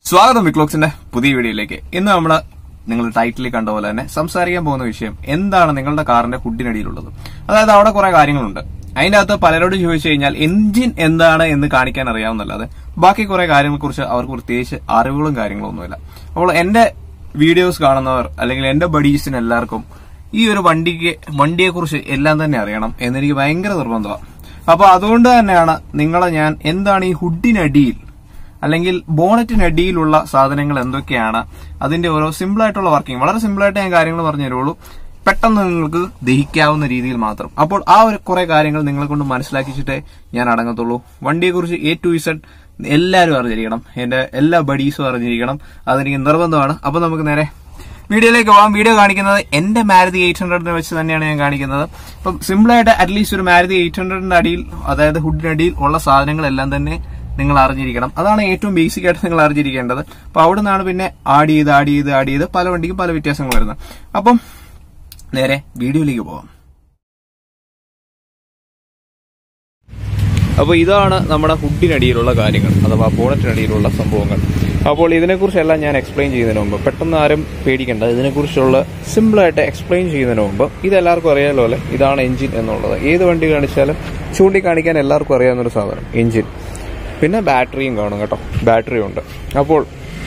സ്വാഗതം വിക്ലോക്സിന്റെ പുതിയ വീഡിയോയിലേക്ക് ഇന്ന് നമ്മൾ നിങ്ങൾ ടൈറ്റിൽ കണ്ട പോലെ തന്നെ സംസാരിക്കാൻ പോകുന്ന വിഷയം എന്താണ് നിങ്ങളുടെ കാറിന്റെ ഹുഡിനടിയിലുള്ളത് അതായത് അവിടെ കുറെ കാര്യങ്ങളുണ്ട് അതിന്റെ അകത്ത് പലരോടും ചോദിച്ചു കഴിഞ്ഞാൽ എഞ്ചിൻ എന്താണ് എന്ന് കാണിക്കാൻ അറിയാവുന്നല്ലാതെ ബാക്കി കുറെ കാര്യങ്ങളെ കുറിച്ച് അവർക്ക് പ്രത്യേകിച്ച് അറിവുകളും കാര്യങ്ങളും ഒന്നുമില്ല അപ്പോൾ എന്റെ വീഡിയോസ് കാണുന്നവർ അല്ലെങ്കിൽ എന്റെ ബഡീസിന് എല്ലാവർക്കും ഈ ഒരു വണ്ടിക്ക് വണ്ടിയെ കുറിച്ച് എല്ലാം തന്നെ അറിയണം എന്നെനിക്ക് ഭയങ്കര നിർബന്ധമാണ് അപ്പൊ അതുകൊണ്ട് തന്നെയാണ് നിങ്ങളെ ഞാൻ എന്താണ് ഈ ഹുഡിനടിയിൽ അല്ലെങ്കിൽ ബോണറ്റിനടിയിലുള്ള സാധനങ്ങൾ എന്തൊക്കെയാണ് അതിന്റെ ഓരോ സിമ്പിൾ ആയിട്ടുള്ള വർക്കിംഗ് വളരെ സിമ്പിൾ ആയിട്ട് ഞാൻ കാര്യങ്ങൾ പറഞ്ഞു തരുള്ളൂ പെട്ടെന്ന് നിങ്ങൾക്ക് ദഹിക്കാവുന്ന രീതിയിൽ മാത്രം അപ്പോൾ ആ ഒരു കുറെ കാര്യങ്ങൾ നിങ്ങളെ കൊണ്ട് മനസ്സിലാക്കിച്ചിട്ടേ ഞാൻ അടങ്ങത്തുള്ളൂ വണ്ടിയെക്കുറിച്ച് എ ടു ഇസഡ് എല്ലാവരും അറിഞ്ഞിരിക്കണം എന്റെ എല്ലാ ബഡീസും അറിഞ്ഞിരിക്കണം അതെനിക്ക് നിർബന്ധമാണ് അപ്പൊ നമുക്ക് നേരെ വീഡിയോയിലേക്ക് പോകാം വീഡിയോ കാണിക്കുന്നത് എന്റെ മാരുതി എയ്റ്റ് ഹൺഡ്രഡിനെ വെച്ച് തന്നെയാണ് ഞാൻ കാണിക്കുന്നത് അപ്പം സിമ്പിൾ ആയിട്ട് അറ്റ്ലീസ്റ്റ് ഒരു മാരുതി എയ്റ്റ് ഹൺഡ്രഡിന്റെ അടിയിൽ അതായത് ഹുഡിനടിയിൽ ഉള്ള സാധനങ്ങളെല്ലാം തന്നെ നിങ്ങൾ അറിഞ്ഞിരിക്കണം അതാണ് ഏറ്റവും ബേസിക് ആയിട്ട് നിങ്ങൾ അറിഞ്ഞിരിക്കേണ്ടത് അപ്പൊ അവിടെ നിന്നാണ് പിന്നെ ആഡ് ചെയ്ത് ആഡ് ചെയ്ത് ആഡ് ചെയ്ത് പല വണ്ടിക്കും പല വ്യത്യാസങ്ങൾ വരുന്നത് അപ്പം നേരെ വീഡിയോയിലേക്ക് പോകാം അപ്പോൾ ഇതാണ് നമ്മുടെ ഹുഡിനടിയിലുള്ള കാര്യങ്ങൾ അഥവാ ബോണറ്റിനടിയിലുള്ള സംഭവങ്ങൾ അപ്പോൾ ഇതിനെക്കുറിച്ചെല്ലാം ഞാൻ എക്സ്പ്ലെയിൻ ചെയ്യുന്നതിന് മുമ്പ് പെട്ടെന്ന് ആരും പേടിക്കേണ്ട ഇതിനെക്കുറിച്ചുള്ള സിമ്പിളായിട്ട് എക്സ്പ്ലെയിൻ ചെയ്യുന്നതിന് മുമ്പ് ഇതെല്ലാവർക്കും അറിയാലോ അല്ലേ ഇതാണ് എഞ്ചിൻ എന്നുള്ളത് ഏത് വണ്ടി കാണിച്ചാലും ചൂണ്ടിക്കാണിക്കാൻ എല്ലാവർക്കും അറിയാവുന്നൊരു സാധനം എഞ്ചിൻ പിന്നെ ബാറ്ററിയും കാണും കേട്ടോ ബാറ്ററി ഉണ്ട് അപ്പോൾ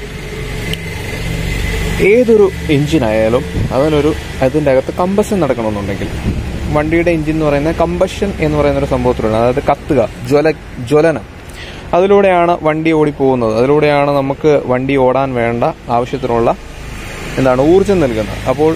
ഏതൊരു എഞ്ചിൻ ആയാലും അതിനൊരു അതിൻ്റെ അകത്ത് കമ്പഷൻ നടക്കണമെന്നുണ്ടെങ്കിൽ വണ്ടിയുടെ എഞ്ചിൻ എന്ന് പറയുന്നത് കമ്പഷൻ എന്ന് പറയുന്ന ഒരു സംഭവത്തിലാണ് അതായത് കത്തുക ജ്വല ജ്വലനം അതിലൂടെയാണ് വണ്ടി ഓടിപ്പോകുന്നത് അതിലൂടെയാണ് നമുക്ക് വണ്ടി ഓടാൻ വേണ്ട ആവശ്യത്തിനുള്ള എന്താണ് ഊർജം നൽകുന്നത് അപ്പോൾ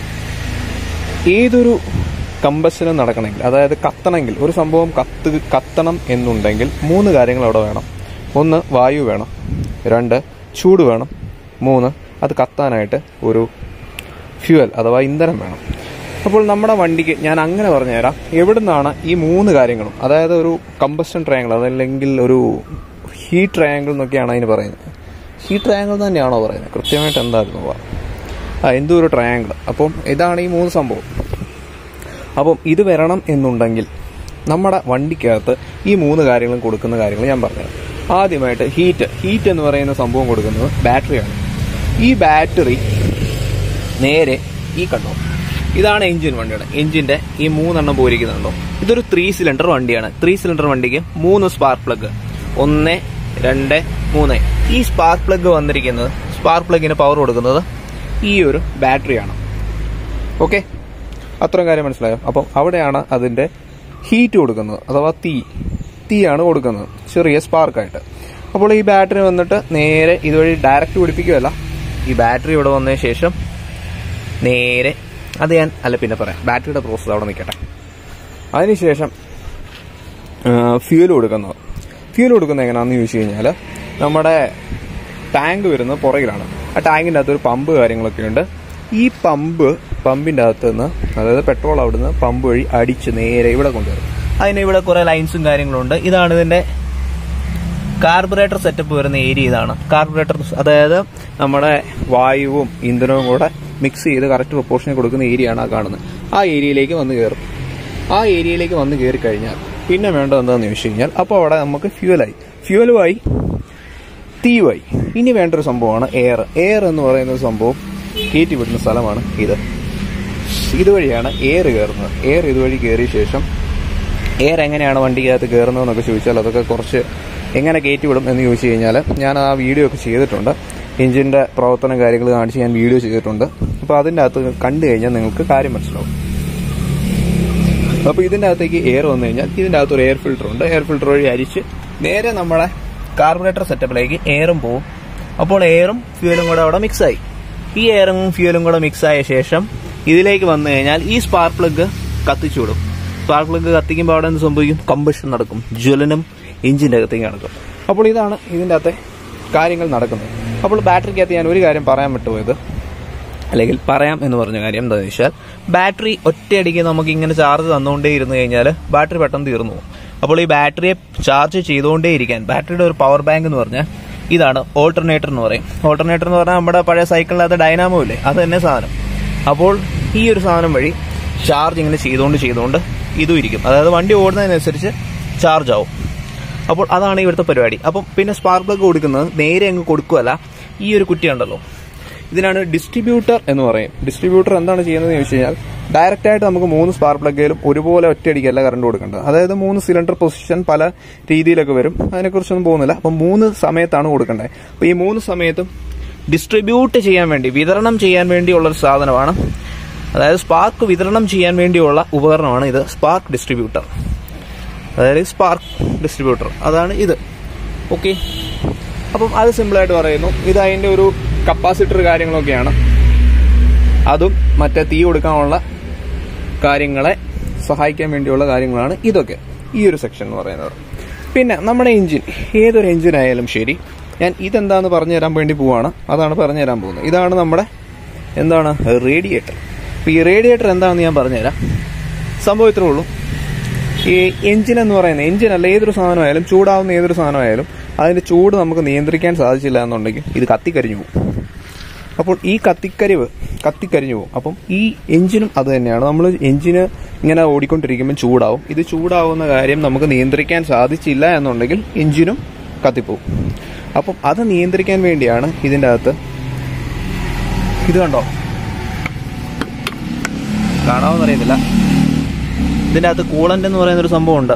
ഏതൊരു കമ്പഷനും നടക്കണമെങ്കിൽ അതായത് കത്തണമെങ്കിൽ ഒരു സംഭവം കത്ത് കത്തണം എന്നുണ്ടെങ്കിൽ മൂന്ന് കാര്യങ്ങൾ അവിടെ വേണം ഒന്ന് വായു വേണം രണ്ട് ചൂട് വേണം മൂന്ന് അത് കത്താനായിട്ട് ഒരു ഫ്യുവൽ അഥവാ ഇന്ധനം വേണം അപ്പോൾ നമ്മുടെ വണ്ടിക്ക് ഞാൻ അങ്ങനെ പറഞ്ഞുതരാം എവിടുന്നാണ് ഈ മൂന്ന് കാര്യങ്ങളും അതായത് ഒരു കമ്പസ്റ്റൻ ട്രയാങ്കിൾ അതല്ലെങ്കിൽ ഒരു ഹീറ്റ് ട്രയാങ്കിൾ എന്നൊക്കെയാണ് അതിന് പറയുന്നത് ഹീറ്റ് ട്രയാങ്കിൾ തന്നെയാണോ പറയുന്നത് കൃത്യമായിട്ട് എന്തായിരുന്നു ആ എന്തോ ഒരു ട്രയാങ്കിൾ അപ്പം ഇതാണ് ഈ മൂന്ന് സംഭവം അപ്പം ഇത് വരണം എന്നുണ്ടെങ്കിൽ നമ്മുടെ വണ്ടിക്കകത്ത് ഈ മൂന്ന് കാര്യങ്ങളും കൊടുക്കുന്ന കാര്യങ്ങൾ ഞാൻ പറഞ്ഞുതരാം ആദ്യമായിട്ട് ഹീറ്റ് ഹീറ്റ് എന്ന് പറയുന്ന സംഭവം കൊടുക്കുന്നത് ബാറ്ററിയാണ് ഈ ബാറ്ററി നേരെ ഈ കണ്ടോ ഇതാണ് എഞ്ചിൻ വണ്ടിയുടെ എഞ്ചിന്റെ ഈ മൂന്നെണ്ണം പോയിരിക്കുന്നുണ്ടോ ഇതൊരു ത്രീ സിലിണ്ടർ വണ്ടിയാണ് ത്രീ സിലിണ്ടർ വണ്ടിക്ക് മൂന്ന് സ്പാർക്ക് പ്ലഗ് ഒന്ന് രണ്ട് മൂന്ന് ഈ സ്പാർക്ക് പ്ലഗ് വന്നിരിക്കുന്നത് സ്പാർക്ക് പ്ലഗിന് പവർ കൊടുക്കുന്നത് ഈ ഒരു ബാറ്ററിയാണ് ഓക്കെ അത്രയും കാര്യം മനസ്സിലായോ അപ്പം അവിടെയാണ് അതിന്റെ ഹീറ്റ് കൊടുക്കുന്നത് അഥവാ തീ തീയാണ് കൊടുക്കുന്നത് ചെറിയ സ്പാർക്കായിട്ട് അപ്പോൾ ഈ ബാറ്ററി വന്നിട്ട് നേരെ ഇതുവഴി ഡയറക്റ്റ് പിടിപ്പിക്കുകയല്ല ഈ ബാറ്ററി ഇവിടെ വന്നതിന് ശേഷം നേരെ അത് ഞാൻ അല്ല പിന്നെ പറയാം ബാറ്ററിയുടെ പ്രോസസ്സ് അവിടെ നിൽക്കട്ടെ അതിനുശേഷം ഫ്യൂൽ കൊടുക്കുന്നത് ഫ്യൂൽ കൊടുക്കുന്നത് എങ്ങനെയാണെന്ന് ചോദിച്ചു കഴിഞ്ഞാൽ നമ്മുടെ ടാങ്ക് വരുന്നത് പുറകിലാണ് ആ ടാങ്കിൻ്റെ അകത്ത് ഒരു പമ്പ് കാര്യങ്ങളൊക്കെ ഉണ്ട് ഈ പമ്പ് പമ്പിൻ്റെ അകത്ത് നിന്ന് അതായത് പെട്രോൾ അവിടുന്ന് പമ്പ് വഴി അടിച്ച് നേരെ ഇവിടെ കൊണ്ടുവരും അതിന് ഇവിടെ കുറെ ലൈൻസും കാര്യങ്ങളും ഉണ്ട് ഇതാണ് ഇതിന്റെ കാർബറേറ്റർ സെറ്റപ്പ് വരുന്ന ഏരിയ ഇതാണ് കാർബറേറ്റർ അതായത് നമ്മുടെ വായുവും ഇന്ധനവും കൂടെ മിക്സ് ചെയ്ത് കറക്റ്റ് പ്രൊപ്പോർഷനെ കൊടുക്കുന്ന ഏരിയ ആണ് ആ കാണുന്നത് ആ ഏരിയയിലേക്ക് വന്ന് കയറും ആ ഏരിയയിലേക്ക് വന്ന് കയറി കഴിഞ്ഞാൽ പിന്നെ വേണ്ടത് എന്താണെന്ന് ചോദിച്ചു കഴിഞ്ഞാൽ അപ്പോൾ അവിടെ നമുക്ക് ഫ്യൂവലായി ഫ്യൂവലുമായി തീയുമായി ഇനി വേണ്ട ഒരു സംഭവമാണ് എയർ എയർ എന്ന് പറയുന്ന ഒരു സംഭവം കയറ്റി വിടുന്ന സ്ഥലമാണ് ഇത് ഇതുവഴിയാണ് എയർ കയറുന്നത് എയർ ഇതുവഴി കയറിയ ശേഷം എയർ എങ്ങനെയാണ് വണ്ടിക്കകത്ത് കയറുന്നതെന്നൊക്കെ ചോദിച്ചാൽ അതൊക്കെ കുറച്ച് എങ്ങനെ കയറ്റി വിടും എന്ന് ചോദിച്ചു കഴിഞ്ഞാൽ ഞാൻ ആ വീഡിയോ ഒക്കെ ചെയ്തിട്ടുണ്ട് എഞ്ചിൻ്റെ പ്രവർത്തനം കാര്യങ്ങൾ കാണിച്ച് ഞാൻ വീഡിയോ ചെയ്തിട്ടുണ്ട് അപ്പോൾ അതിൻ്റെ അകത്ത് കണ്ടു കഴിഞ്ഞാൽ നിങ്ങൾക്ക് കാര്യം മനസ്സിലാവും അപ്പോൾ ഇതിൻ്റെ അകത്തേക്ക് എയർ വന്നു കഴിഞ്ഞാൽ ഇതിൻ്റെ അകത്ത് ഒരു എയർ ഫിൽറ്റർ ഉണ്ട് എയർ ഫിൽറ്റർ വഴി അരിച്ച് നേരെ നമ്മുടെ കാർബറേറ്റർ സെറ്റപ്പിലേക്ക് എയറും പോവും അപ്പോൾ എയറും ഫ്യൂലും കൂടെ അവിടെ മിക്സായി ഈ എയറും ഫ്യൂലും കൂടെ മിക്സ് ആയ ശേഷം ഇതിലേക്ക് വന്നു കഴിഞ്ഞാൽ ഈ സ്പാർക്ക് പ്ലഗ് കത്തിച്ചു വിടും സ്പാർക്ക് പ്ലഗ് കത്തിക്കുമ്പോൾ അവിടെ എന്ത് സംഭവിക്കും കമ്പഷൻ നടക്കും ജ്വലനം എഞ്ചിൻ്റെ അകത്തേക്ക് നടക്കും അപ്പോൾ ഇതാണ് ഇതിൻ്റെ അകത്തെ കാര്യങ്ങൾ നടക്കുന്നത് അപ്പോൾ ബാറ്ററിക്കകത്ത് ഞാൻ ഒരു കാര്യം പറയാൻ വിട്ടുപോയത് അല്ലെങ്കിൽ പറയാം എന്ന് പറഞ്ഞ കാര്യം എന്താണെന്ന് വെച്ചാൽ ബാറ്ററി ഒറ്റയടിക്ക് നമുക്ക് ഇങ്ങനെ ചാർജ് തന്നുകൊണ്ടേ ഇരുന്ന് കഴിഞ്ഞാൽ ബാറ്ററി പെട്ടെന്ന് തീർന്നു പോകും അപ്പോൾ ഈ ബാറ്ററിയെ ചാർജ് ചെയ്തുകൊണ്ടേ ഇരിക്കാൻ ബാറ്ററിയുടെ ഒരു പവർ ബാങ്ക് എന്ന് പറഞ്ഞാൽ ഇതാണ് ഓൾട്ടർനേറ്റർ എന്ന് പറയും ഓൾട്ടർനേറ്റർ എന്ന് പറഞ്ഞാൽ നമ്മുടെ പഴയ സൈക്കിളിനകത്ത് ഡൈനാമോ ഇല്ലേ അത് തന്നെ സാധനം അപ്പോൾ ഈ ഒരു സാധനം വഴി ചാർജ് ഇങ്ങനെ ചെയ്തുകൊണ്ട് ചെയ്തുകൊണ്ട് ഇതും ഇരിക്കും അതായത് വണ്ടി ഓടുന്നതിനനുസരിച്ച് ചാർജ് ആവും അപ്പോൾ അതാണ് ഇവിടുത്തെ പരിപാടി അപ്പം പിന്നെ സ്പാർക്ക് പ്ലഗ് കൊടുക്കുന്നത് നേരെ അങ്ങ് കൊടുക്കുകയല്ല ഈ ഒരു കുറ്റി ഉണ്ടല്ലോ ഇതിനാണ് ഡിസ്ട്രിബ്യൂട്ടർ എന്ന് പറയും ഡിസ്ട്രിബ്യൂട്ടർ എന്താണ് ചെയ്യുന്നത് ചോദിച്ചു കഴിഞ്ഞാൽ ഡയറക്റ്റ് ആയിട്ട് നമുക്ക് മൂന്ന് സ്പാർക്ക് പ്ലഗയിലും ഒരുപോലെ ഒറ്റയടിക്കല്ല കറണ്ട് കൊടുക്കേണ്ടത് അതായത് മൂന്ന് സിലിണ്ടർ പൊസിഷൻ പല രീതിയിലൊക്കെ വരും അതിനെക്കുറിച്ചൊന്നും പോകുന്നില്ല അപ്പം മൂന്ന് സമയത്താണ് കൊടുക്കേണ്ടത് അപ്പോൾ ഈ മൂന്ന് സമയത്തും ഡിസ്ട്രിബ്യൂട്ട് ചെയ്യാൻ വേണ്ടി വിതരണം ചെയ്യാൻ വേണ്ടിയുള്ള ഒരു സാധനമാണ് അതായത് സ്പാർക്ക് വിതരണം ചെയ്യാൻ വേണ്ടിയുള്ള ഉപകരണമാണ് ഇത് സ്പാർക്ക് ഡിസ്ട്രിബ്യൂട്ടർ അതായത് സ്പാർക്ക് ഡിസ്ട്രിബ്യൂട്ടർ അതാണ് ഇത് ഓക്കെ അപ്പം അത് സിമ്പിളായിട്ട് പറയുന്നു ഇത് അതിൻ്റെ ഒരു കപ്പാസിറ്റർ കാര്യങ്ങളൊക്കെയാണ് അതും മറ്റേ തീ കൊടുക്കാനുള്ള കാര്യങ്ങളെ സഹായിക്കാൻ വേണ്ടിയുള്ള കാര്യങ്ങളാണ് ഇതൊക്കെ ഈ ഒരു സെക്ഷൻ എന്ന് പറയുന്നത് പിന്നെ നമ്മുടെ എഞ്ചിൻ ഏതൊരു എഞ്ചിൻ ആയാലും ശരി ഞാൻ ഇതെന്താന്ന് പറഞ്ഞു തരാൻ വേണ്ടി പോവാണ് അതാണ് പറഞ്ഞു തരാൻ പോകുന്നത് ഇതാണ് നമ്മുടെ എന്താണ് റേഡിയേറ്റർ അപ്പോൾ ഈ റേഡിയേറ്റർ എന്താണെന്ന് ഞാൻ പറഞ്ഞുതരാം സംഭവം ഇത്രേ ഉള്ളൂ ഈ എഞ്ചിൻ എന്ന് പറയുന്നത് എഞ്ചിൻ അല്ല ഏതൊരു സാധനമായാലും ചൂടാവുന്ന ഏതൊരു സാധനമായാലും അതിന്റെ ചൂട് നമുക്ക് നിയന്ത്രിക്കാൻ സാധിച്ചില്ല എന്നുണ്ടെങ്കിൽ ഇത് കത്തിക്കരിഞ്ഞു പോകും അപ്പോൾ ഈ കത്തിക്കരിവ് കത്തിക്കരിഞ്ഞു പോകും അപ്പം ഈ എഞ്ചിനും അത് തന്നെയാണ് നമ്മൾ എഞ്ചിന് ഇങ്ങനെ ഓടിക്കൊണ്ടിരിക്കുമ്പോൾ ചൂടാവും ഇത് ചൂടാവുന്ന കാര്യം നമുക്ക് നിയന്ത്രിക്കാൻ സാധിച്ചില്ല എന്നുണ്ടെങ്കിൽ എഞ്ചിനും കത്തിപ്പോവും അപ്പം അത് നിയന്ത്രിക്കാൻ വേണ്ടിയാണ് ഇതിൻ്റെ അകത്ത് ഇത് കണ്ടോ കാണാമെന്ന് അറിയത്തില്ല ഇതിൻ്റെ അകത്ത് കൂളൻ്റ് എന്ന് പറയുന്ന ഒരു സംഭവം ഉണ്ട്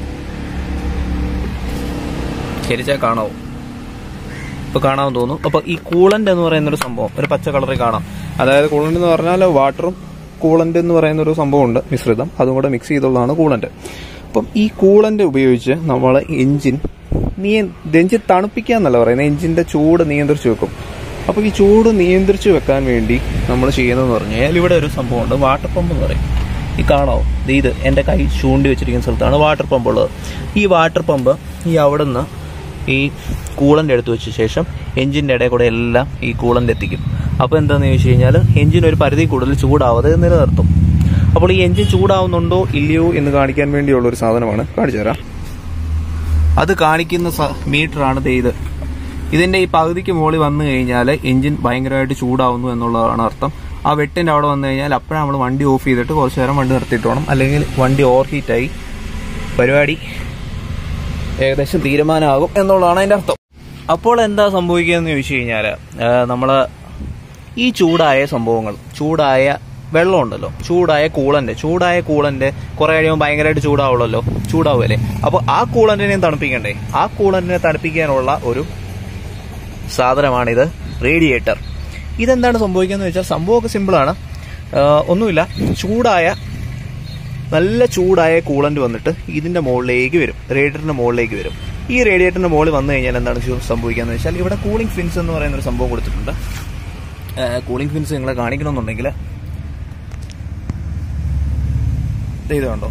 ശരിച്ചാൽ കാണാവോ ഇപ്പോൾ കാണാമെന്ന് തോന്നുന്നു അപ്പോൾ ഈ കൂളൻ്റ് എന്ന് പറയുന്ന ഒരു സംഭവം ഒരു പച്ച കളറിൽ കാണാം അതായത് കൂളൻ്റ് എന്ന് പറഞ്ഞാൽ വാട്ടറും കൂളൻ്റ് എന്ന് പറയുന്ന ഒരു സംഭവമുണ്ട് മിശ്രിതം അതും കൂടെ മിക്സ് ചെയ്തുള്ളതാണ് കൂളൻ്റ് അപ്പം ഈ കൂളൻ്റ് ഉപയോഗിച്ച് നമ്മൾ എഞ്ചിൻ നിയ എഞ്ചിൻ തണുപ്പിക്കുക എന്നല്ല പറയുന്നത് എഞ്ചിൻ്റെ ചൂട് നിയന്ത്രിച്ച് വെക്കും അപ്പോൾ ഈ ചൂട് നിയന്ത്രിച്ച് വെക്കാൻ വേണ്ടി നമ്മൾ ചെയ്യുന്നതെന്ന് പറഞ്ഞു കഴിഞ്ഞാൽ ഇവിടെ ഒരു സംഭവമുണ്ട് വാട്ടർ പമ്പ് എന്ന് പറയും ഈ കാണാവോ ദേ ഇത് എൻ്റെ കൈ ചൂണ്ടി വെച്ചിരിക്കുന്ന സ്ഥലത്താണ് വാട്ടർ പമ്പ് ഉള്ളത് ഈ വാട്ടർ പമ്പ് ഈ അവിടെ നിന്ന് ഈ കൂളൻ്റ് എടുത്തു വെച്ച ശേഷം എഞ്ചിൻ്റെ ഇടയിൽ കൂടെ എല്ലാം ഈ കൂളൻ്റ് എത്തിക്കും അപ്പോൾ എന്താണെന്ന് ചോദിച്ചു കഴിഞ്ഞാൽ എഞ്ചിൻ ഒരു പരിധി കൂടുതൽ ചൂടാവാതെ നിലനിർത്തും അപ്പോൾ ഈ എഞ്ചിൻ ചൂടാവുന്നുണ്ടോ ഇല്ലയോ എന്ന് കാണിക്കാൻ വേണ്ടിയുള്ള ഒരു സാധനമാണ് കാണിച്ചു തരാം അത് കാണിക്കുന്ന മീറ്ററാണ് ദേ ഇത് ഇതിന്റെ ഈ പകുതിക്ക് മുകളിൽ വന്നു കഴിഞ്ഞാൽ എഞ്ചിൻ ഭയങ്കരമായിട്ട് ചൂടാവുന്നു എന്നുള്ളതാണ് അർത്ഥം ആ വെട്ടിന്റെ അവിടെ വന്നു കഴിഞ്ഞാൽ അപ്പോഴാണ് നമ്മൾ വണ്ടി ഓഫ് ചെയ്തിട്ട് കുറച്ച് നേരം വണ്ടി നിർത്തിയിട്ട് വേണം അല്ലെങ്കിൽ വണ്ടി ഓവർ ഹീറ്റായി പരിപാടി ഏകദേശം തീരുമാനമാകും എന്നുള്ളതാണ് അതിന്റെ അർത്ഥം അപ്പോൾ എന്താ സംഭവിക്കുക എന്ന് ചോദിച്ചു കഴിഞ്ഞാൽ നമ്മൾ ഈ ചൂടായ സംഭവങ്ങൾ ചൂടായ വെള്ളം ഉണ്ടല്ലോ ചൂടായ കൂളന്റ് ചൂടായ കൂളന്റ് കുറെ കഴിയുമ്പോൾ ഭയങ്കരമായിട്ട് ചൂടാവുള്ളല്ലോ ചൂടാവുമല്ലേ അപ്പോൾ ആ കൂളന്റിനെയും തണുപ്പിക്കണ്ടേ ആ കൂളന്റിനെ തണുപ്പിക്കാനുള്ള ഒരു സാധനമാണിത് റേഡിയേറ്റർ ഇതെന്താണ് സംഭവിക്കുന്നത് വെച്ചാൽ സംഭവമൊക്കെ സിമ്പിളാണ് ഒന്നുമില്ല ചൂടായ നല്ല ചൂടായ കൂളന്റ് വന്നിട്ട് ഇതിന്റെ മുകളിലേക്ക് വരും റേഡിയേറ്ററിന്റെ മുകളിലേക്ക് വരും ഈ റേഡിയേറ്ററിന്റെ മുകളിൽ വന്നു കഴിഞ്ഞാൽ എന്താണ് സംഭവിക്കുക വെച്ചാൽ ഇവിടെ കൂളിംഗ് ഫിൻസ് എന്ന് പറയുന്ന ഒരു സംഭവം കൊടുത്തിട്ടുണ്ട് കൂളിംഗ് ഫിൻസ് നിങ്ങളെ കാണിക്കണമെന്നുണ്ടെങ്കിൽ ഇത് കണ്ടോ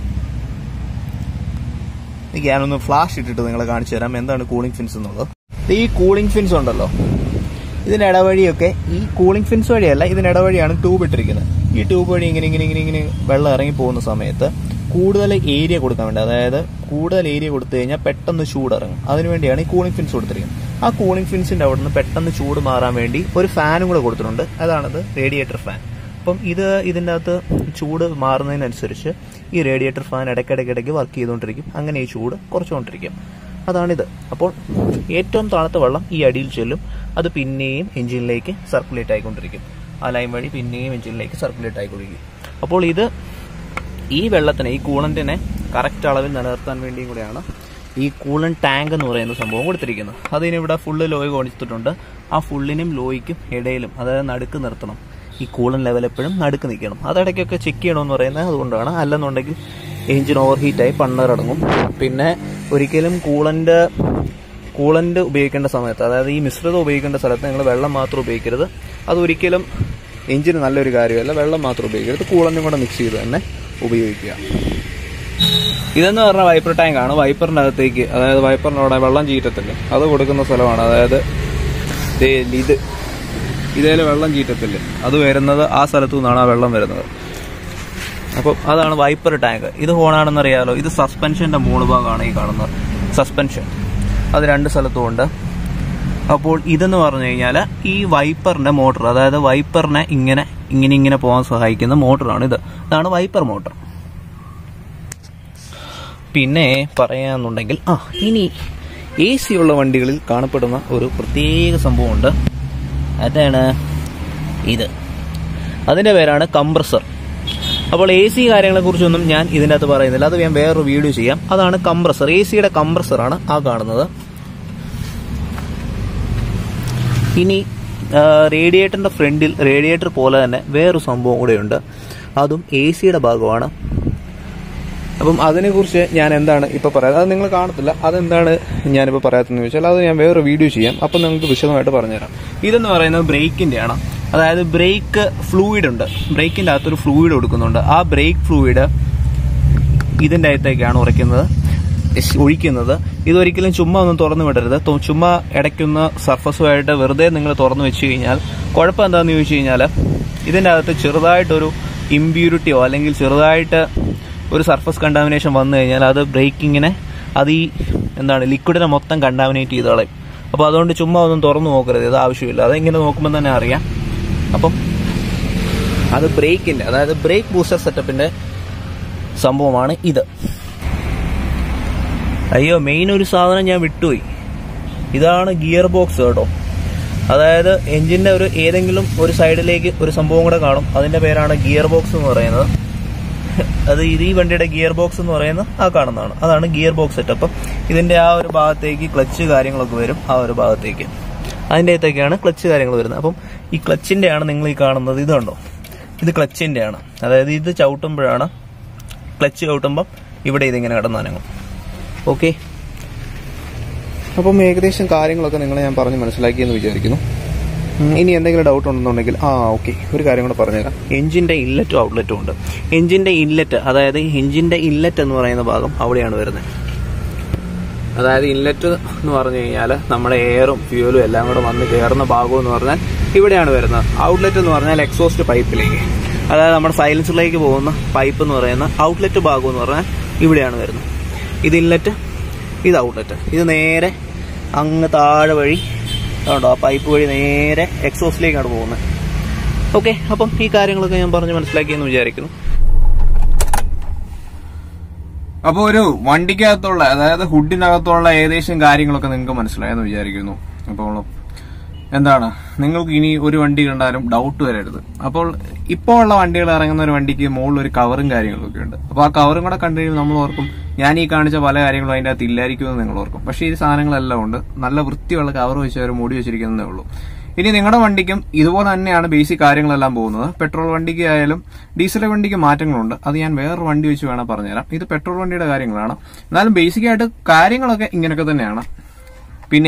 എനിക്ക് ഞാനൊന്ന് ഫ്ലാഷ് ഇട്ടിട്ട് നിങ്ങളെ കാണിച്ചു തരാം എന്താണ് കൂളിംഗ് ഫിൻസ് എന്നുള്ളത് ഈ കൂളിംഗ് ഫിൻസ് ഉണ്ടല്ലോ ഇതിന്റെ ഇടവഴിയൊക്കെ ഈ കൂളിംഗ് ഫിൻസ് വഴിയല്ല ഇതിന്റെ ഇടവഴിയാണ് ട്യൂബ് ഇട്ടിരിക്കുന്നത് ഈ ട്യൂബ് വഴി ഇങ്ങനെ ഇങ്ങനെ ഇങ്ങനെ ഇങ്ങനെ വെള്ളം ഇറങ്ങി പോകുന്ന സമയത്ത് കൂടുതൽ ഏരിയ കൊടുക്കാൻ വേണ്ടി അതായത് കൂടുതൽ ഏരിയ കൊടുത്തു കഴിഞ്ഞാൽ പെട്ടെന്ന് ചൂട് ഇറങ്ങും അതിനുവേണ്ടിയാണ് ഈ കൂളിംഗ് ഫിൻസ് കൊടുത്തിരിക്കുന്നത് ആ കൂളിംഗ് ഫിൻസിന്റെ അവിടെ നിന്ന് പെട്ടെന്ന് ചൂട് മാറാൻ വേണ്ടി ഒരു ഫാനും കൂടെ കൊടുത്തിട്ടുണ്ട് അതാണത് റേഡിയേറ്റർ ഫാൻ അപ്പം ഇത് ഇതിൻ്റെ അകത്ത് ചൂട് മാറുന്നതിനനുസരിച്ച് ഈ റേഡിയേറ്റർ ഫാൻ ഇടയ്ക്കിടയ്ക്കിടയ്ക്ക് വർക്ക് ചെയ്തുകൊണ്ടിരിക്കും അങ്ങനെ ഈ ചൂട് കുറച്ചുകൊണ്ടിരിക്കും അതാണിത് അപ്പോൾ ഏറ്റവും തണുത്ത വെള്ളം ഈ അടിയിൽ ചെല്ലും അത് പിന്നെയും എഞ്ചിനിലേക്ക് സർക്കുലേറ്റ് ആയിക്കൊണ്ടിരിക്കും ആ ലൈൻ വഴി പിന്നെയും എഞ്ചിനിലേക്ക് സർക്കുലേറ്റ് ആയിക്കൊണ്ടിരിക്കും അപ്പോൾ ഇത് ഈ വെള്ളത്തിനെ ഈ കൂളന്റിനെ കറക്റ്റ് അളവിൽ നിലനിർത്താൻ വേണ്ടിയും കൂടെയാണ് ഈ കൂളൻ ടാങ്ക് എന്ന് പറയുന്ന സംഭവം കൊടുത്തിരിക്കുന്നത് അതിനിവിടെ ഫുള്ള് ലോയ് കൊടുത്തിട്ടുണ്ട് ആ ഫുള്ളിനും ലോയ്ക്കും ഇടയിലും അതായത് നടുക്ക് നിർത്തണം ഈ കൂളൻ ലെവൽ എപ്പോഴും നടുക്ക് നിൽക്കണം അതിടയ്ക്കൊക്കെ ചെക്ക് ചെയ്യണമെന്ന് പറയുന്നത് അതുകൊണ്ടാണ് അല്ലെന്നുണ്ടെങ്കിൽ എഞ്ചിൻ ഓവർ ഹീറ്റായി പണ്ണറടങ്ങും പിന്നെ ഒരിക്കലും കൂളൻ്റ് കൂളൻ്റ് ഉപയോഗിക്കേണ്ട സമയത്ത് അതായത് ഈ മിശ്രിതം ഉപയോഗിക്കേണ്ട സ്ഥലത്ത് നിങ്ങൾ വെള്ളം മാത്രം ഉപയോഗിക്കരുത് അതൊരിക്കലും എഞ്ചിന് നല്ലൊരു കാര്യമല്ല വെള്ളം മാത്രം ഉപയോഗിക്കരുത് കൂളൻ്റും കൂടെ മിക്സ് ചെയ്ത് തന്നെ ഉപയോഗിക്കുക ഇതെന്ന് പറഞ്ഞാൽ വൈപ്പർ ടാങ്ക് ആണ് വൈപ്പറിൻ്റെ അകത്തേക്ക് അതായത് വൈപ്പറിൻ്റെ അവിടെ വെള്ളം ചീറ്റത്തില്ല അത് കൊടുക്കുന്ന സ്ഥലമാണ് അതായത് ദേ ഇത് ഇതേല് വെള്ളം ചീറ്റത്തില്ല അത് വരുന്നത് ആ സ്ഥലത്തു നിന്നാണ് ആ വെള്ളം വരുന്നത് അപ്പം അതാണ് വൈപ്പർ ടാങ്ക് ഇത് ഹോണാണെന്ന് അറിയാലോ ഇത് സസ്പെൻഷന്റെ മൂന്ന് ഭാഗമാണ് ഈ കാണുന്നത് സസ്പെൻഷൻ അത് രണ്ട് സ്ഥലത്തും ഉണ്ട് അപ്പോൾ ഇതെന്ന് പറഞ്ഞു കഴിഞ്ഞാൽ ഈ വൈപ്പറിന്റെ മോട്ടർ അതായത് വൈപ്പറിനെ ഇങ്ങനെ ഇങ്ങനെ ഇങ്ങനെ പോകാൻ സഹായിക്കുന്ന മോട്ടറാണ് ഇത് ഇതാണ് വൈപ്പർ മോട്ടർ പിന്നെ പറയാന്നുണ്ടെങ്കിൽ ആ ഇനി എ സി ഉള്ള വണ്ടികളിൽ കാണപ്പെടുന്ന ഒരു പ്രത്യേക സംഭവമുണ്ട് അതാണ് ഇത് അതിൻ്റെ പേരാണ് കംപ്രസർ അപ്പോൾ എ സി കാര്യങ്ങളെക്കുറിച്ചൊന്നും ഞാൻ ഇതിൻ്റെ അകത്ത് പറയുന്നില്ല അത് ഞാൻ വേറൊരു വീഡിയോ ചെയ്യാം അതാണ് കംപ്രസർ എ സിയുടെ കംപ്രസറാണ് ആ കാണുന്നത് ഇനി റേഡിയേറ്ററിൻ്റെ ഫ്രണ്ടിൽ റേഡിയേറ്റർ പോലെ തന്നെ വേറൊരു സംഭവം കൂടെയുണ്ട് അതും എ സിയുടെ ഭാഗമാണ് അപ്പം അതിനെക്കുറിച്ച് ഞാൻ എന്താണ് ഇപ്പോൾ പറയാം അത് നിങ്ങൾ കാണത്തില്ല അതെന്താണ് ഞാനിപ്പോൾ പറയാത്തതെന്ന് ചോദിച്ചാൽ അത് ഞാൻ വേറൊരു വീഡിയോ ചെയ്യാം അപ്പം നിങ്ങൾക്ക് വിശദമായിട്ട് പറഞ്ഞുതരാം ഇതെന്ന് പറയുന്നത് ബ്രേക്കിൻ്റെയാണ് അതായത് ബ്രേക്ക് ഫ്ലൂയിഡ് ഉണ്ട് ബ്രേക്കിൻ്റെ അകത്തൊരു ഫ്ലൂയിഡ് കൊടുക്കുന്നുണ്ട് ആ ബ്രേക്ക് ഫ്ലൂയിഡ് ഇതിൻ്റെ അകത്തേക്കാണ് ഉറയ്ക്കുന്നത് ഇസ് ഒഴിക്കുന്നത് ഇതൊരിക്കലും ചുമ്മാ ഒന്നും തുറന്നു വിടരുത് തൊ- ചുമ്മാ ഇടയ്ക്കൊന്ന് സർഫസുമായിട്ട് വെറുതെ നിങ്ങൾ തുറന്നു വെച്ച് കഴിഞ്ഞാൽ കുഴപ്പം എന്താണെന്ന് ചോദിച്ചു കഴിഞ്ഞാൽ ഇതിൻ്റെ അകത്ത് ചെറുതായിട്ടൊരു ഇമ്പ്യൂരിറ്റിയോ അല്ലെങ്കിൽ ചെറുതായിട്ട് ഒരു സർഫസ് കണ്ടാമിനേഷൻ വന്നു കഴിഞ്ഞാൽ അത് ബ്രേക്കിങ്ങിനെ അത് ഈ എന്താണ് ലിക്വിഡിനെ മൊത്തം കണ്ടാമിനേറ്റ് ചെയ്ത് കളയും അപ്പോൾ അതുകൊണ്ട് ചുമ്മാ ഒന്നും തുറന്നു നോക്കരുത് ഇത് ആവശ്യമില്ല അതെങ്ങനെ നോക്കുമ്പോൾ തന്നെ അറിയാം അപ്പം അത് ബ്രേക്കിൻ്റെ അതായത് ബ്രേക്ക് ബൂസ്റ്റർ സെറ്റപ്പിൻ്റെ സംഭവമാണ് ഇത് അയ്യോ മെയിൻ ഒരു സാധനം ഞാൻ വിട്ടുപോയി ഇതാണ് ഗിയർ ബോക്സ് കേട്ടോ അതായത് എഞ്ചിന്റെ ഒരു ഏതെങ്കിലും ഒരു സൈഡിലേക്ക് ഒരു സംഭവം കൂടെ കാണും അതിന്റെ പേരാണ് ഗിയർ ബോക്സ് എന്ന് പറയുന്നത് അത് ഇത് ഈ വണ്ടിയുടെ ഗിയർ ബോക്സ് എന്ന് പറയുന്നത് ആ കാണുന്നതാണ് അതാണ് ഗിയർ ബോക്സ് സെറ്റപ്പ് ഇതിന്റെ ആ ഒരു ഭാഗത്തേക്ക് ക്ലച്ച് കാര്യങ്ങളൊക്കെ വരും ആ ഒരു ഭാഗത്തേക്ക് അതിൻ്റെ അകത്തേക്കാണ് ക്ലച്ച് കാര്യങ്ങൾ വരുന്നത് അപ്പം ഈ ക്ലച്ചിന്റെ ആണ് നിങ്ങൾ ഈ കാണുന്നത് ഇത് കണ്ടോ ഇത് ക്ലച്ചിന്റെ ആണ് അതായത് ഇത് ചവിട്ടുമ്പോഴാണ് ക്ലച്ച് ചവിട്ടുമ്പം ഇവിടെ ഇതിങ്ങനെ കിടന്നനങ്ങും ഓക്കെ അപ്പം ഏകദേശം കാര്യങ്ങളൊക്കെ നിങ്ങളെ ഞാൻ പറഞ്ഞ് മനസ്സിലാക്കിയെന്ന് വിചാരിക്കുന്നു ഉം, ഇനി എന്തെങ്കിലും ഡൗട്ട് ഉണ്ടെന്നുണ്ടെങ്കിൽ ആ ഓക്കെ ഒരു കാര്യം കൂടെ പറഞ്ഞുതരാം എഞ്ചിന്റെ ഇല്ലറ്റും ഔട്ട്ലെറ്റും ഉണ്ട് എഞ്ചിന്റെ ഇല്ലറ്റ് അതായത് എഞ്ചിന്റെ ഇല്ലറ്റ് എന്ന് പറയുന്ന ഭാഗം അവിടെയാണ് വരുന്നത് അതായത് ഇല്ലറ്റ് എന്ന് പറഞ്ഞു കഴിഞ്ഞാൽ നമ്മുടെ എയറും ഫ്യൂലും എല്ലാം കൂടെ വന്ന് കയറുന്ന ഭാഗം എന്ന് പറഞ്ഞാൽ ഇവിടെയാണ് വരുന്നത് ഔട്ട്ലെറ്റ് എന്ന് പറഞ്ഞാൽ എക്സോസ്റ്റ് പൈപ്പിലേക്ക് അതായത് നമ്മുടെ സൈലൻസറിലേക്ക് പോകുന്ന പൈപ്പ് എന്ന് പറയുന്ന ഔട്ട്ലെറ്റ് ഭാഗം എന്ന് പറഞ്ഞാൽ ഇവിടെയാണ് വരുന്നത് ഇത് ഇല്ലറ്റ് ഇത് ഔട്ട്ലെറ്റ് ഇത് നേരെ അങ്ങ് താഴെ വഴി അതുകൊണ്ടോ ആ പൈപ്പ് വഴി നേരെ എക്സോസ്റ്റിലേക്കാണ് പോകുന്നത് ഓക്കെ അപ്പം ഈ കാര്യങ്ങളൊക്കെ ഞാൻ പറഞ്ഞ് മനസ്സിലാക്കിയെന്ന് വിചാരിക്കുന്നു അപ്പോൾ ഒരു വണ്ടിക്കകത്തുള്ള അതായത് ഹുഡിനകത്തുള്ള ഏകദേശം കാര്യങ്ങളൊക്കെ നിങ്ങൾക്ക് മനസ്സിലായെന്ന് വിചാരിക്കുന്നു അപ്പോൾ എന്താണ് നിങ്ങൾക്ക് ഇനി ഒരു വണ്ടി കണ്ടാലും ഡൗട്ട് വരരുത് അപ്പോൾ ഇപ്പോൾ ഉള്ള വണ്ടികൾ ഇറങ്ങുന്ന ഒരു വണ്ടിക്ക് മുകളിൽ ഒരു കവറും കാര്യങ്ങളൊക്കെ ഉണ്ട് അപ്പോൾ ആ കവറും കൂടെ കണ്ടു കഴിയുമ്പോൾ നമ്മൾ ഓർക്കും ഞാൻ ഈ കാണിച്ച പല കാര്യങ്ങളും അതിൻ്റെ അകത്ത് ഇല്ലായിരിക്കുമെന്ന് നിങ്ങൾ ഓർക്കും പക്ഷേ ഈ സാധനങ്ങളെല്ലാം ഉണ്ട് നല്ല വൃത്തിയുള്ള കവർ വെച്ച് അവർ മൂടി വെച്ചിരിക്കുന്നതേ ഉള്ളൂ ഇനി നിങ്ങളുടെ വണ്ടിക്കും ഇതുപോലെ തന്നെയാണ് ബേസിക് കാര്യങ്ങളെല്ലാം പോകുന്നത് പെട്രോൾ വണ്ടിക്ക് ആയാലും ഡീസൽ വണ്ടിക്ക് മാറ്റങ്ങളുണ്ട് അത് ഞാൻ വേറൊരു വണ്ടി വെച്ച് വേണം പറഞ്ഞുതരാം ഇത് പെട്രോൾ വണ്ടിയുടെ കാര്യങ്ങളാണ് എന്നാലും ബേസിക് ആയിട്ട് കാര്യങ്ങളൊക്കെ ഇങ്ങനെയൊക്കെ തന്നെയാണ് പിന്നെ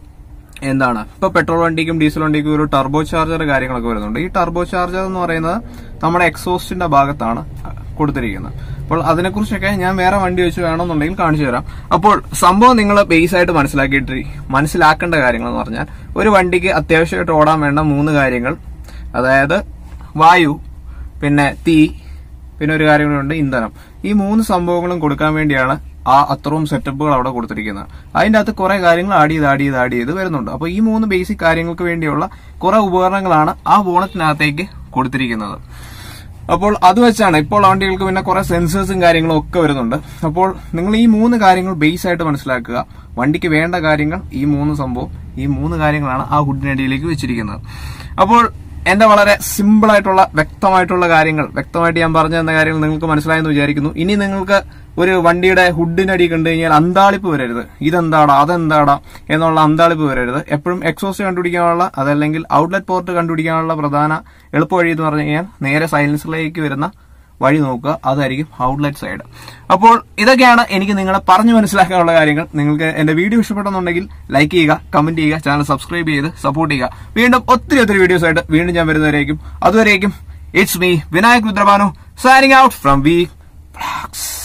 എന്താണ് ഇപ്പൊ പെട്രോൾ വണ്ടിക്കും ഡീസൽ വണ്ടിക്കും ഒരു ടർബോ ചാർജർ കാര്യങ്ങളൊക്കെ വരുന്നുണ്ട് ഈ ടർബോ ചാർജർ എന്ന് പറയുന്നത് നമ്മുടെ എക്സോസ്റ്റിന്റെ ഭാഗത്താണ് കൊടുത്തിരിക്കുന്നത് അപ്പോൾ അതിനെക്കുറിച്ചൊക്കെ ഞാൻ വേറെ വണ്ടി വെച്ച് വേണമെന്നുണ്ടെങ്കിൽ കാണിച്ചു തരാം അപ്പോൾ സംഭവം നിങ്ങൾ ബേസ് ആയിട്ട് മനസ്സിലാക്കിയിട്ട് മനസ്സിലാക്കേണ്ട കാര്യങ്ങൾ എന്ന് പറഞ്ഞാൽ ഒരു വണ്ടിക്ക് അത്യാവശ്യമായിട്ട് ഓടാൻ വേണ്ട മൂന്ന് കാര്യങ്ങൾ അതായത് വായു പിന്നെ തീ പിന്നെ ഒരു കാര്യം കൂടെ ഉണ്ട് ഇന്ധനം ഈ മൂന്ന് സംഭവങ്ങളും കൊടുക്കാൻ വേണ്ടിയാണ് ആ അത്രയും സെറ്റപ്പുകൾ അവിടെ കൊടുത്തിരിക്കുന്നത് അതിന്റെ അകത്ത് കുറെ കാര്യങ്ങൾ ആഡ് ചെയ്ത് ആഡ് ചെയ്ത് ആഡ് ചെയ്ത് വരുന്നുണ്ട് അപ്പോൾ ഈ മൂന്ന് ബേസിക് കാര്യങ്ങൾക്ക് വേണ്ടിയുള്ള കുറെ ഉപകരണങ്ങളാണ് ആ ബോണറ്റിനകത്തേക്ക് കൊടുത്തിരിക്കുന്നത് അപ്പോൾ അത് വെച്ചാണ് ഇപ്പോൾ വണ്ടികൾക്ക് പിന്നെ കുറെ സെൻസേഴ്സും കാര്യങ്ങളും ഒക്കെ വരുന്നുണ്ട് അപ്പോൾ നിങ്ങൾ ഈ മൂന്ന് കാര്യങ്ങൾ ബേസ് ആയിട്ട് മനസ്സിലാക്കുക വണ്ടിക്ക് വേണ്ട കാര്യങ്ങൾ ഈ മൂന്ന് സംഭവം ഈ മൂന്ന് കാര്യങ്ങളാണ് ആ ഹുഡിനടിയിലേക്ക് വെച്ചിരിക്കുന്നത് അപ്പോൾ എന്റെ വളരെ സിമ്പിൾ ആയിട്ടുള്ള വ്യക്തമായിട്ടുള്ള കാര്യങ്ങൾ വ്യക്തമായിട്ട് ഞാൻ പറഞ്ഞു തന്ന കാര്യങ്ങൾ നിങ്ങൾക്ക് മനസ്സിലായെന്ന് വിചാരിക്കുന്നു ഇനി നിങ്ങൾക്ക് ഒരു വണ്ടിയുടെ ഹുഡിനടി കണ്ടു കഴിഞ്ഞാൽ അന്താളിപ്പ് വരരുത് ഇതെന്താടാ അതെന്താടാ എന്നുള്ള അന്താളിപ്പ് വരരുത് എപ്പോഴും എക്സോസ്റ്റ് കണ്ടുപിടിക്കാനുള്ള അതല്ലെങ്കിൽ ഔട്ട്ലെറ്റ് പോർട്ട് കണ്ടുപിടിക്കാനുള്ള പ്രധാന എളുപ്പ വഴി എന്ന് പറഞ്ഞു കഴിഞ്ഞാൽ നേരെ സൈലൻസിലേക്ക് വരുന്ന വഴി നോക്കുക അതായിരിക്കും ഔട്ട്ലെറ്റ് സൈഡ് അപ്പോൾ ഇതൊക്കെയാണ് എനിക്ക് നിങ്ങളെ പറഞ്ഞു മനസ്സിലാക്കാനുള്ള കാര്യങ്ങൾ നിങ്ങൾക്ക് എന്റെ വീഡിയോ ഇഷ്ടപ്പെട്ടെന്നുണ്ടെങ്കിൽ ലൈക്ക് ചെയ്യുക കമന്റ് ചെയ്യുക ചാനൽ സബ്സ്ക്രൈബ് ചെയ്ത് സപ്പോർട്ട് ചെയ്യുക വീണ്ടും ഒത്തിരി ഒത്തിരി വീഡിയോസ് ആയിട്ട് വീണ്ടും ഞാൻ വരുന്നവരേക്കും അതുവരേക്കും it's me Vinayak Rudrabhanu signing out from V blogs